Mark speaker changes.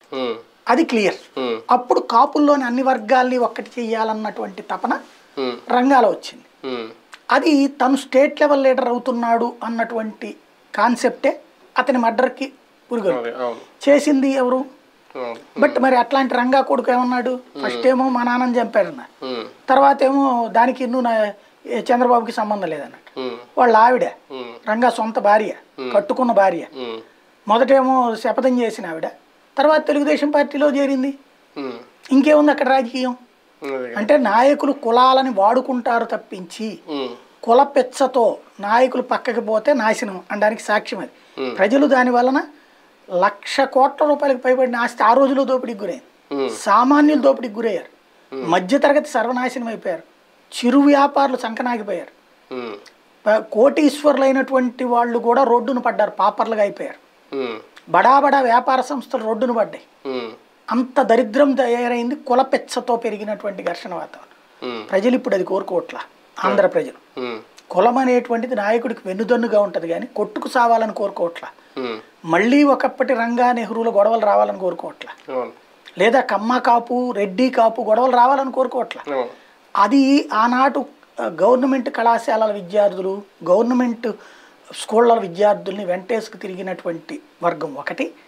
Speaker 1: ఉమ్,
Speaker 2: అది క్లియర్
Speaker 1: ఉమ్,
Speaker 2: అప్పుడు కాపుల్లోని అన్ని వర్గాల్ని ఒక్కటి చెయ్యాలన్నటువంటి తపన
Speaker 1: ఉమ్,
Speaker 2: రంగాలో వచ్చింది
Speaker 1: ఉమ్,
Speaker 2: అది తను స్టేట్ లెవెల్ లీడర్ అవుతున్నాడు అన్నటువంటి కాన్సెప్టే అతని మర్డర్కి పురుగొలు
Speaker 1: అదే అవును
Speaker 2: చేసింది ఎవరు
Speaker 1: అవును
Speaker 2: బట్ మరి అట్లాంటి రంగా కొడుకు ఏమన్నాడు ఫస్ట్ ఏమో మా నాన్నని చంపారన్న
Speaker 1: ఉమ్,
Speaker 2: తర్వాత ఏమో దానికి నువ్వు నా- ఏ చంద్రబాబుకి సంబంధం లేదన్నట్టు
Speaker 1: ఉమ్,
Speaker 2: వాళ్ళ ఆవిడ
Speaker 1: ఉమ్,
Speaker 2: రంగా సొంత భార్య కట్టుకున్న భార్య
Speaker 1: ఉమ్,
Speaker 2: మొదటేమో శపథం చేసిన ఆవిడ తర్వాత తెలుగుదేశం పార్టీలో చేరింది
Speaker 1: ఉమ్,
Speaker 2: ఇంకేముంది అక్కడ రాజకీయం
Speaker 1: అదే
Speaker 2: అంటే నాయకులు కులాలని వాడుకుంటారు తప్పించి
Speaker 1: ఉమ్,
Speaker 2: కుల పెచ్చతో నాయకులు పక్కకి పోతే నాశనం అనడానికి సాక్ష్యం అది
Speaker 1: Hmm.
Speaker 2: ప్రజలు దాని వలన లక్ష కోట్ల రూపాయలకు పైబడిన ఆస్తి ఆ రోజులో దోపిడీకి గురైంది
Speaker 1: ఉమ్,
Speaker 2: సామాన్యులు దోపిడీకి గురయ్యారు మధ్యతరగతి సర్వనాశనం అయిపోయారు చిరు వ్యాపారులు సంకనాగిపోయారు
Speaker 1: ఉమ్,
Speaker 2: ప- కోటీశ్వరులైనటువంటి వాళ్ళు కూడా రోడ్డును పడ్డారు పాపర్లుగా అయిపోయారు
Speaker 1: ఉమ్,
Speaker 2: బడా బడా వ్యాపార సంస్థలు రోడ్డును పడ్డాయి
Speaker 1: ఉమ్,
Speaker 2: అంత దరిద్రం తయారైంది కుల పెచ్చతో పెరిగినటువంటి ఘర్షణ వాతావరణం
Speaker 1: ఉమ్,
Speaker 2: ప్రజలు ఇప్పుడు అది కోరుకోవట్లా ఆంధ్ర ప్రజలు
Speaker 1: ఉమ్,
Speaker 2: కులం అనేటువంటిది నాయకుడికి వెన్నుదన్నుగా ఉంటుంది కానీ కొట్టుకు సావాలని కోరుకోవట్లా
Speaker 1: ఉమ్,
Speaker 2: మళ్ళీ ఒకప్పటి రంగా నెహ్రూల గొడవలు రావాలని కోరుకోవట్లా
Speaker 1: అవును
Speaker 2: లేదా కమ్మ కాపు రెడ్డి కాపు గొడవలు రావాలని కోరుకోవట్లా
Speaker 1: అవును
Speaker 2: అది ఆనాటు ఆ, గవర్నమెంట్ కళాశాలల విద్యార్థులు గవర్నమెంట్ స్కూళ్ళ విద్యార్థుల్ని వెంటేసుకు తిరిగినటువంటి వర్గం ఒకటి